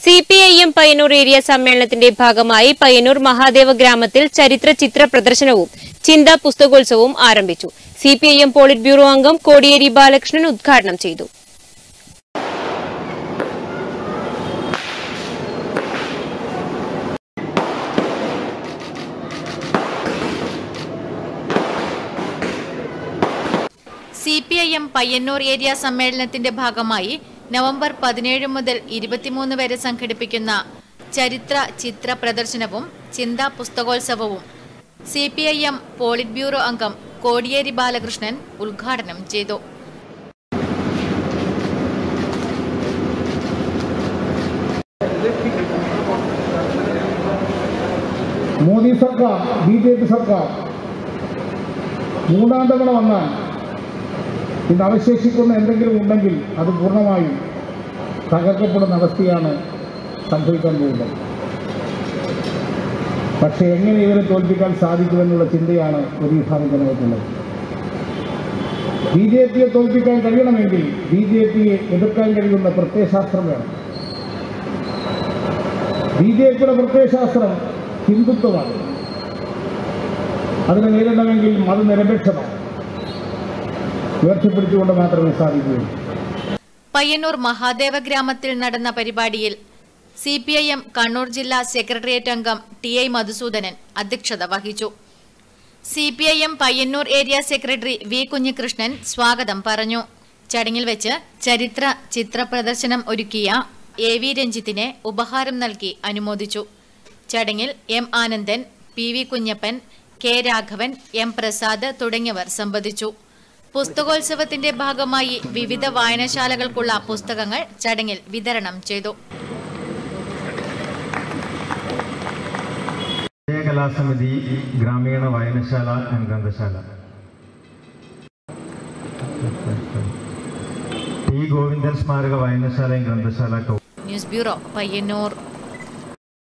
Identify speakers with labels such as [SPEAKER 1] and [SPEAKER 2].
[SPEAKER 1] C P I M Payyanur area സമ്മേളനത്തിന്റെ ഭാഗമായി പയ്യന്നൂർ മഹാദേവ ഗ്രാമത്തിൽ ചരിത്ര ചിത്ര പ്രദർശനവും ചിന്താ പുസ്തകോത്സവവും ആരംഭിച്ചു C P I M polit bureau അംഗം കോടിയേരി ബാലകൃഷ്ണൻ ഉദ്ഘാടനം ചെയ്തു
[SPEAKER 2] C P I M Payyanur area സമ്മേളനത്തിന്റെ ഭാഗമായി നവംബർ പതിനേഴ് മുതൽ ഇരുപത്തിമൂന്ന് വരെ സംഘടിപ്പിക്കുന്ന ചരിത്ര ചിത്ര പ്രദർശനവും ചിന്താ പുസ്തകോത്സവവും C P I M polit bureau അംഗം കോടിയേരി ബാലകൃഷ്ണൻ ഉദ്ഘാടനം ചെയ്തു
[SPEAKER 3] മോദി സർക്കാർ ബി ജെ പി സർക്കാർ മൂന്നാം തവണ വന്നാൽ ഇന്ന് അവശേഷിക്കുന്ന എന്തെങ്കിലും ഉണ്ടെങ്കിൽ അത് പൂർണ്ണമായും തകർക്കപ്പെടുന്ന അവസ്ഥയാണ് സംഭവിക്കാൻ പോകുന്നത് പക്ഷേ എങ്ങനെ ഇവരെ തോൽപ്പിക്കാൻ സാധിക്കുമെന്നുള്ള ചിന്തയാണ് ഒരു വിഭാഗം ജനങ്ങൾക്കുള്ളത് ബി ജെ പിയെ തോൽപ്പിക്കാൻ കഴിയണമെങ്കിൽ ബി ജെ പിയെ എതിർക്കാൻ കഴിയുന്ന പ്രത്യയശാസ്ത്രം വേണം ബി ജെ പിയുടെ പ്രത്യയശാസ്ത്രം ഹിന്ദുത്വമാണ് അതിനെ നേരിടണമെങ്കിൽ മതനിരപേക്ഷമാണ് ഉയർത്തിപ്പിടിച്ചുകൊണ്ട് മാത്രമേ സാധിക്കുകയുള്ളൂ
[SPEAKER 2] പയ്യന്നൂർ മഹാദേവ ഗ്രാമത്തിൽ നടന്ന പരിപാടിയിൽ C P I M Kannur ജില്ലാ സെക്രട്ടേറിയറ്റ് അംഗം ടി ഐ മധുസൂദനൻ അധ്യക്ഷത വഹിച്ചു C P I M Payyanur area secretary V Kunhikrishnan സ്വാഗതം പറഞ്ഞു ചടങ്ങിൽ വെച്ച് ചരിത്ര ചിത്ര പ്രദർശനം ഒരുക്കിയ എ വി രഞ്ജിത്തിനെ ഉപഹാരം നൽകി അനുമോദിച്ചു ചടങ്ങിൽ M Anandan P V Kunhappan K Raghavan M Prasad തുടങ്ങിയവർ സംബന്ധിച്ചു പുസ്തകോത്സവത്തിന്റെ ഭാഗമായി വിവിധ വായനശാലകൾക്കുള്ള പുസ്തകങ്ങൾ ചടങ്ങിൽ വിതരണം ചെയ്തു
[SPEAKER 4] കലാസമിതി ഗ്രാമീണ വായനശാല ആൻഡ് ഗ്രന്ഥശാല ടി ഗോവിന്ദൻ സ്മാരക വായനശാലയും ഗ്രന്ഥശാല
[SPEAKER 2] ന്യൂസ് ബ്യൂറോ പയ്യന്നൂർ